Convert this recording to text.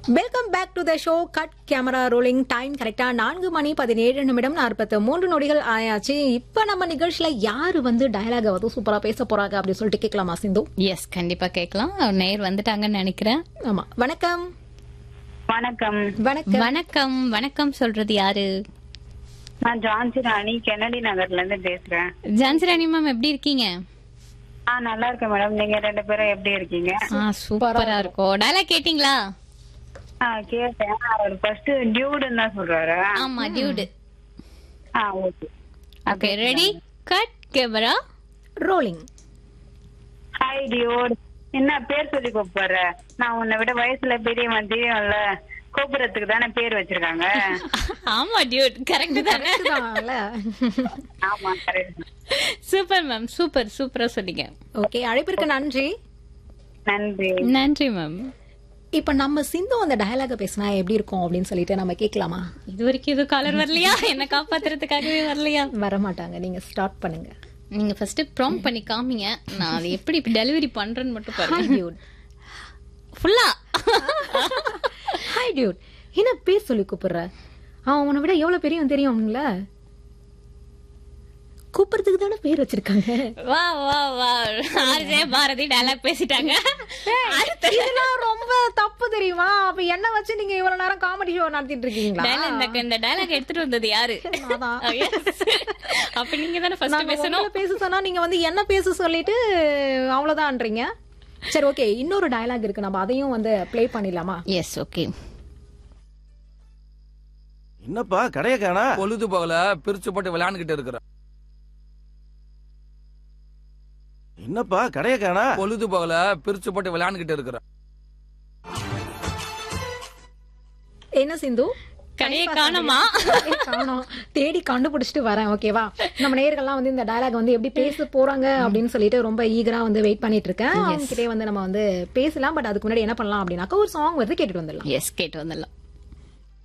Welcome back to the show cut camera rolling time கரெக்டா நான்கு மணி பதினேழு நிமிடம் நாற்பத்தி மூன்று நொடிகள் ஆயாச்சு இப்ப நம்ம நிகழ்ச்சியில யாரு வந்து டயலாக வந்து சூப்பரா பேச போறாங்க அப்படின்னு சொல்லிட்டு கேட்கலாமா சிந்து எஸ் கண்டிப்பா கேட்கலாம் நேர் வந்துட்டாங்கன்னு நினைக்கிறேன் ஆமா வணக்கம் வணக்கம் வணக்கம் வணக்கம் வணக்கம் சொல்றது யாரு நான் ஜான்சி ராணி கென்னடி நகர்ல இருந்து பேசுறேன் ஜான்சிராணி மேம் எப்படி இருக்கீங்க ஆ நல்லா இருக்கேன் மேடம் நீங்க ரெண்டு பேரும் எப்படி இருக்கீங்க ஆ சூப்பரா இருக்கும் டயலாக் கேட்டிங்களா ஆ கேட்டேன் அவர் ஃபர்ஸ்ட் டியூடுன்னு தான் சொல்றாரு ஆமா டியூடு ஆ okay okay ready cut camera rolling hi dude என்ன பேர் சொல்லி கூப்பிடுற நான் உன்னை விட வயசுல பெரியவன் தெரியும்ல கூப்பிடுறதுக்கு தானே பேர் வச்சிருக்காங்க ஆமா டியூட் கரெக்ட் தானே ஆமா கரெக்ட் சூப்பர் மேம் சூப்பர் சூப்பரா சொன்னீங்க ஓகே அழைப்பிற்கு நன்றி நன்றி நன்றி மேம் இப்ப நம்ம சிந்து அந்த டயலாக பேசினா எப்படி இருக்கும் அப்படின்னு சொல்லிட்டு நம்ம கேட்கலாமா இது வரைக்கும் எதுவும் காலர் வரலையா என்ன காப்பாத்துறதுக்காகவே வரலையா வர மாட்டாங்க நீங்க ஸ்டார்ட் பண்ணுங்க நீங்க ஃபர்ஸ்ட் ப்ராம் பண்ணி காமிங்க நான் அதை எப்படி டெலிவரி பண்றேன்னு மட்டும் ஹாய் பாருங்க டியூட் ஃபுல்லா ஹாய் டியூட் என்ன பேர் சொல்லி கூப்பிடுற அவன் உன்னை விட எவ்வளவு பெரியவன் தெரியும்ல கூப்பிடுறதுக்கு தானே பேர் வச்சிருக்காங்க வா வா வா ஆர்ஜே பாரதி டயலாக் பேசிட்டாங்க அடுத்த இதெல்லாம் ரொம்ப தப்பு தெரியுமா அப்ப என்ன வச்சு நீங்க இவ்வளவு நேரம் காமெடி ஷோ நடத்திட்டு இருக்கீங்களா dialogue இந்த இந்த டயலாக் எடுத்துட்டு வந்தது யாரு நான்தான். Oh, yes. அப்ப நீங்க தானே ஃபர்ஸ்ட் நாங்க பேசணும் உங்களை பேச சொன்னா நீங்க வந்து என்ன பேச சொல்லிட்டு அவ்வளவுதான்றீங்க சரி ஓகே இன்னொரு டயலாக் இருக்கு நம்ம அதையும் வந்து ப்ளே பண்ணிடலாமா எஸ் ஓகே என்னப்பா கடைய காணா பொழுது போகல பிரிச்சு போட்டு விளையாண்டுகிட்டு இருக்கிற என்னப்பா கடைய காணா பொழுது போகல பிரிச்சு போட்டு விளையாண்டுகிட்டு இருக்கிற என்ன சிந்து கடையை காணுமா கடையை காணோம் தேடி கண்டுபிடிச்சிட்டு வரேன் ஓகேவா நம்ம நேயர்கள்லாம் வந்து இந்த டயலாக் வந்து எப்படி பேச போறாங்க அப்படின்னு சொல்லிட்டு ரொம்ப ஈகரா வந்து வெயிட் பண்ணிட்டு இருக்கேன் அவங்க கிட்டே வந்து நம்ம வந்து பேசலாம் பட் அதுக்கு முன்னாடி என்ன பண்ணலாம் அப்படின்னாக்கா ஒரு சாங் வந்து கேட்டுட்டு வந்துடலாம் எஸ் கேட்டு வந்துடலாம்